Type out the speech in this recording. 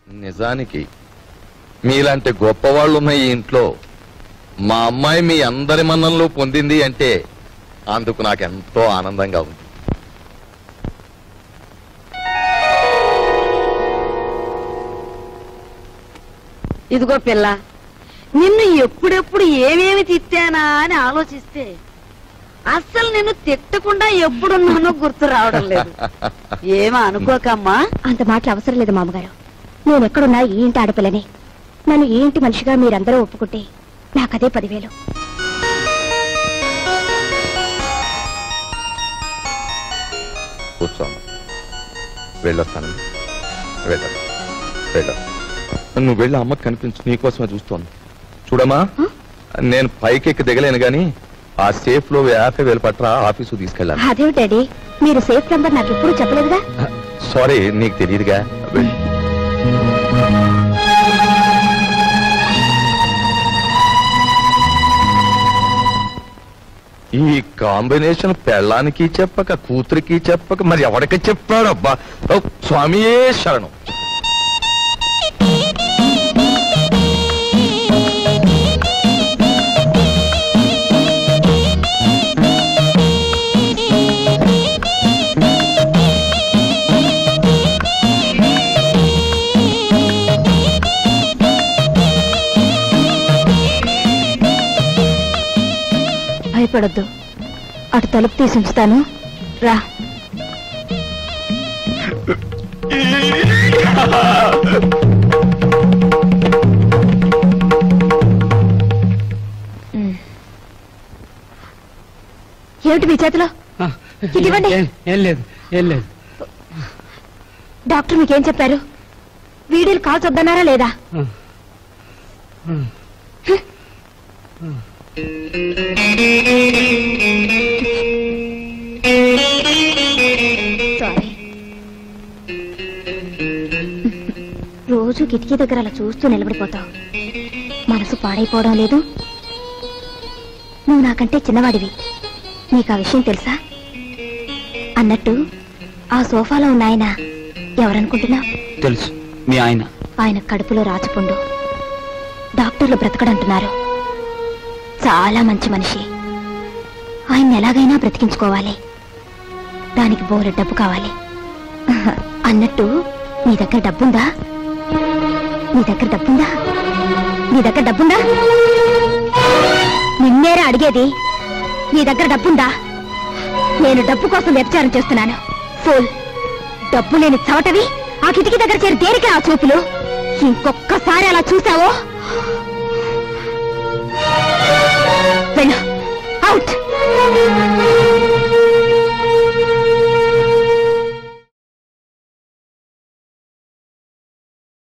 నిజానికి మీలాంటి గొప్పవాళ్ళు ఉన్న ఈ ఇంట్లో మా అమ్మాయి మీ అందరి మన్ననలు పొందింది అంటే అందుకు నాకు ఎంతో ఆనందంగా ఉంది ఇదిగో పిల్ల నిన్ను ఎప్పుడెప్పుడు ఏమేమి తిట్టానా అని ఆలోచిస్తే అస్సలు నిన్ను తిట్టకుండా ఎప్పుడున్నానో గుర్తు రావడం లేదు ఏమో అనుకోకమ్మా అంత మాటలు అవసరం లేదు మామగారు నేను ఎక్కడున్నా ఈ ఇంటి ఆడపిల్లని నన్ను ఈ ఇంటి మనిషిగా మీరందరూ ఒప్పుకుంటే నాకదే పదివేలు కూర్చోమ్మ వెళ్ళొస్తాను వెళ్ళదు వెళ్ళదు నువ్వు వెళ్ళి అమ్మకి కనిపించు నీకోసమే చూస్తోంది చూడమ్మా నేను పైకెక్కి దిగలేను గాని ఆ సేఫ్ లో యాభై వేలు పట్రా ఆఫీసు తీసుకెళ్ళాను అదేవి డాడీ మీరు సేఫ్ నంబర్ నాకు ఎప్పుడు చెప్పలేదుగా సారీ నీకు తెలియదుగా వెళ్ళు. ఈ కాంబినేషన్ పెళ్ళానికి చెప్పక కూతురికి చెప్పక మరి ఎవరికి చెప్పాడు అబ్బా ఓ, స్వామియే శరణం భయపడొద్దు అటు తలుపు తీసి ఉంచుతాను రా ఉమ్. ఏమిటి మీ చేతిలో ఇది ఇవ్వండి. ఏం- ఏం లేదు ఏం లేదు డాక్టర్ మీకేం చెప్పారు వీడియోలు కాల్స్ వద్దన్నారా లేదా సారీ రోజు కిటికీ దగ్గర అలా చూస్తూ నిలబడిపోతావు మనసు పాడైపోవడం లేదు నువ్వు నాకంటే చిన్నవాడివి నీకు ఆ విషయం తెలుసా అన్నట్టు ఆ సోఫాలో ఉన్న ఆయన ఎవరనుకుంటున్నావు తెలుసు మీ ఆయన ఆయన కడుపులో రాచపుండు డాక్టర్లు బ్రతకడంటున్నారు చాలా మంచి మనిషి ఆయన ఎలాగైనా బ్రతికించుకోవాలి దానికి బోరె డబ్బు కావాలి అన్నట్టు నీ దగ్గర డబ్బుందా నీ దగ్గర డబ్బుందా నీ దగ్గర డబ్బుందా నిన్నేరా అడిగేది నీ దగ్గర డబ్బుందా నేను డబ్బు కోసం వ్యభిచారం చేస్తున్నాను ఫుల్ డబ్బు లేని చవటవి ఆ కిటికీ దగ్గర చేరి దేనికి ఆ చూపులు ఇంకొక్కసారి అలా చూసావో వెళ్ళు అవుట్